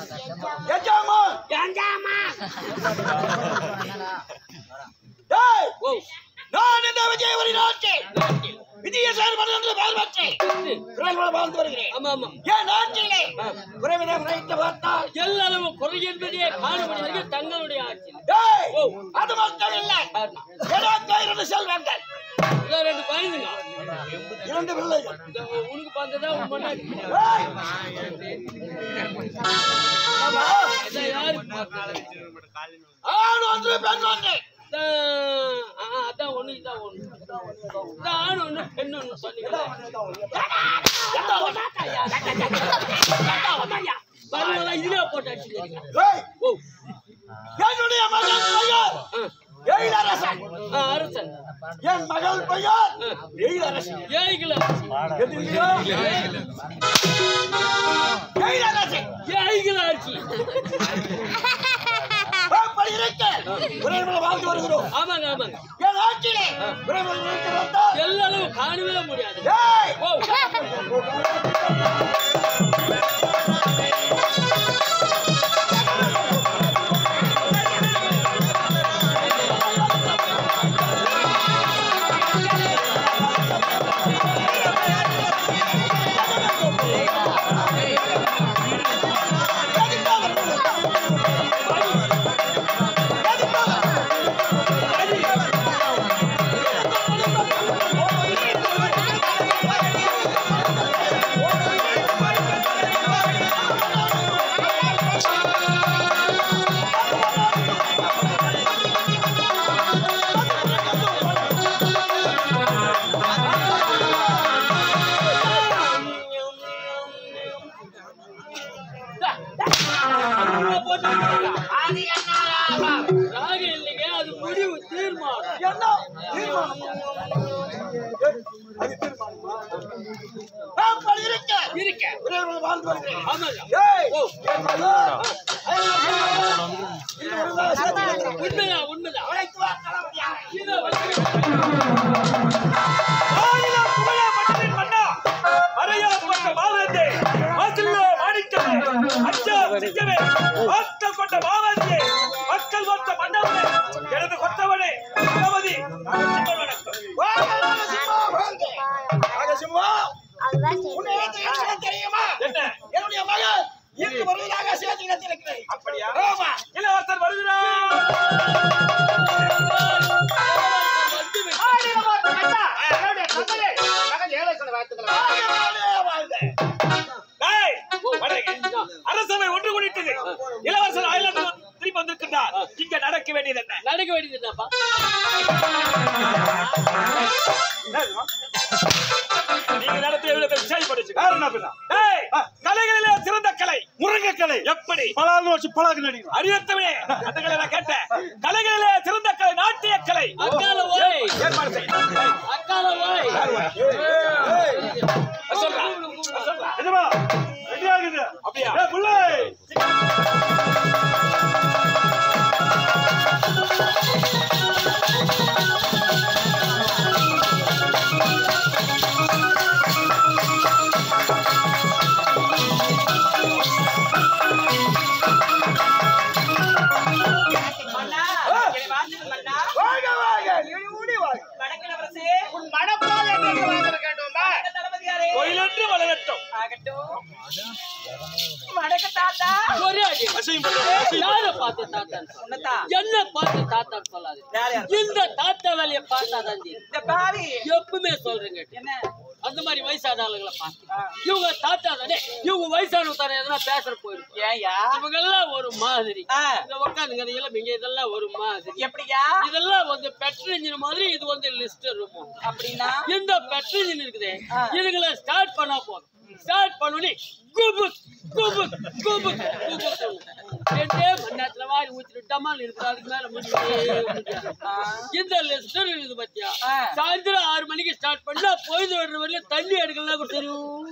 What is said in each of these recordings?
எஜாமா ஏண்டாமா டேய் ஓ நான் இந்த விஜயவரி நாட்டில் விஜயசார் மன்னன் பார்வற்றேன் குரல்வள வாழ்ந்து வருகிறேன் ஆமா ஆமா என் நாட்டிலே குறைவிடம் நினைத்து பார்த்தால் எல்லளவு குறை என்பதே காணப்படுவது தங்களுடைய ஆட்சி டேய் ஓ. அது மட்டும் இல்லை எனக்கு இரண்டு செல்வங்கள் இல்ல ரெண்டு குழந்தைங்க இரண்டு பிள்ளைகள் இந்த உனக்கு பார்த்ததா உன் பொண்டாட்டி. டேய், ஆமா, அதான் யாருக்கு பார்த்தது? ஆண் ஒன்று பெண் ஒன்று அதான், ஆ, அதான் ஒண்ணு இதான் ஒண்ணு இந்த ஆண் ஒண்ணு பெண் ஒண்ணு சொன்னீங்களே பரவாயில்ல இதுல போட்டு அடிச்சுக்கிறீங்க டேய், ஓ என்னுடைய மகன் பெயர் ஆ, எழிலரசன் ஆ, அரசன் என் மகள் பெயர் எழிலரசன் ஏய்கள எதிரியா? எழிலரசன் ஏய்கள ஆட்சி அப்படி இருக்க குறைவிடம் வாழ்ந்து வருகிறோம் ஆமாங்க ஆமாங்க என் நாட்டிலே குறைவிடம் நினைத்து வந்தால் எல்லளவு காணவே முடியாது டேய், ஓ ராக இல்லைங்க அது முடிவு தீர்மானம் என்ன தீர்மானம்? அது தீர்மானமா? அப்படி இருக்க இருக்க குறைவிடம் வாழ்ந்து வருகிறேன் ஆமாங்க டேய், ஓ என் மகன் இந்த ஒரு நாள் சேர்த்து உண்மைதான் உண்மைதான் அழைத்து வா, தளபதியாக. இதோ வந்து- ஆயிரம் புகழ மன்னரின் மன்னா அறையா கொண்ட மாவட்டே வாசல்ல மாணிக்கமே அச்சா சிங்கமே ஆத்தல் கொண்ட மாவட்டே மக்கள் கொண்ட மன்னவனே எனது கொத்தவனே தளபதி சிம்ம வணக்கம் வாழ்க நாகசிம்மா, வாழ்க. நாகசிம்மா, உன்னை எனக்கு என்ன தெரியுமா என்ன என்னுடைய மகன் இன்று வருவதாக செய்தி கிடைத்திருக்கிறேன் அப்படியா ஆமா இளவரசர் வருகிறார் வந்து விட்டு- வாழ்க, வாழ்க. டேய், வணங்க. அரசவை ஒன்று கூடிட்டது இளவரசர் அயலாந்து திரும்பி வந்திருக்கின்றார் இங்க நடக்க வேண்டியது என்ன நடக்க வேண்டியது என்னப்பா நீங்க நடத்திய விதத்தை விசாரிப்படுச்சு டேய், கலைகளிலே சிறந்த கலை முருங்கக்கலை எப்படி பலாந்து வச்சு பழகு நடிகர் அறியத்தவனே அந்த கலை நான் கேட்டேன் கலைகளிலே சிறந்த கலை நாட்டிய கலை அக்கால ஓய் ஏற்பாடு செய் அக்கால ஓய் சொல்றா சொல்றா என்னமா ரெடியா இருக்குது அப்படியா? ஏய், புள்ளை வாழ்க, வாழ்க. நீ ஊடி வாழ்க. கோயிலொன்று வளரட்டும் ஒரே அடி யாரை பார்த்து தாத்தா என்ன பார்த்து தாத்தா சொல்லாது இந்த தாத்தா வேலையை பார்த்தாதான் தெரியும் எப்பவுமே சொல்றேங்க அந்த மாதிரி வயசான ஆளுங்களை பார்த்து இவங்க தாத்தா தானே இவங்க வயசானவங்க தானே எதனா பேசுற போயிருக்கும் இவங்க எல்லாம் ஒரு மாதிரி இந்த உட்காந்துங்க இளமைங்க இதெல்லாம் ஒரு மாதிரி எப்படியா இதெல்லாம் வந்து பெட்ரோல் இன்ஜின் மாதிரி இது வந்து லிஸ்ட் இருக்கும் அப்படின்னா இந்த பெட்ரோல் இன்ஜின் இருக்குது இதுகளை ஸ்டார்ட் பண்ணா போதும் ஸ்டார்ட் பண்ணி குபுக் குபுக் குபுக் குபுக் ரெண்டே மணி நேரத்துல வாரி ஊத்திட்டு டமால் இருக்குது அதுக்கு மேல முடியாது இந்த லிஸ்ட் இருக்குது பத்தியா சாயந்தரம் ஆறு மணிக்கு ஸ்டார்ட் பண்ணா பொழுது வர்ற வரையிலும் தண்ணி எடுக்கலாம் கூட தெரியும்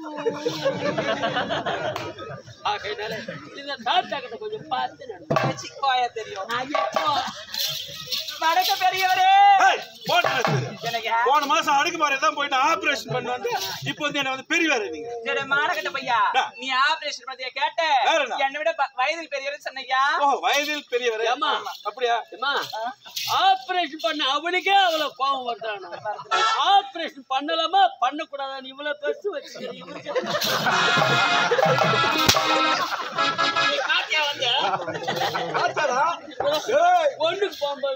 ஆகையினால இந்த தாத்தா கிட்ட கொஞ்சம் பார்த்து நடந்து சிக்கோயா தெரியும் நான் எப்போ வணக்க பெரியவரே ஏய், போட்டு வச்சிரு. எனக்கு போன மாசம் அடுக்குமாரி தான் போயிட்டு ஆபரேஷன் பண்ண வந்து இப்போ வந்து என்ன வந்து பெரியவாரு நீங்க சரி மானகட்ட பையா டா. நீ ஆபரேஷன் பத்தியா கேட்ட வேற என்ன? என்னை விட ப- வயதில் பெரியவர் சொன்னையா ஓ வயதில் பெரியவர் ஏம்மா? அப்படியா ஏம்மா, ஆபரேஷன் பண்ண அவனுக்கே அவ்வளவு கோபம் வருதானா ஆபரேஷன் பண்ணலாமா பண்ணக்கூடாதான்னு இவ்வளவு பெருசு வச்சுக்கிறேன் இவருக்கு நீ காட்டியா வந்து ஆச்சாரா? ஏய், ஒண்ணுக்கு போகும்போது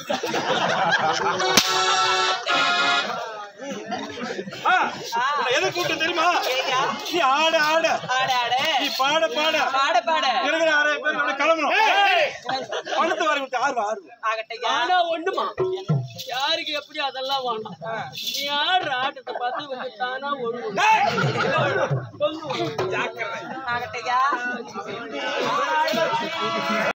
ஆ, உன்னை எதுக்கு கூப்பிட்டு தெரியுமா ஏய்யா, நீ ஆட ஆட ஆடு ஆடு நீ பாட பாட பாட பாட இருக்கிற ஆறாயிரம் பேர் அப்படியே கிளம்பணும் பணத்தை வர விட்டு ஆர்வம் ஆர்வம் ஆகட்டையா ஆனா ஒண்ணுமா யாருக்கு எப்படி அதெல்லாம் வேண்டாம் நீ ஆடுற ஆட்டத்தை பார்த்து கொஞ்சம் தானா ஒழுங்கு ஆகட்டையா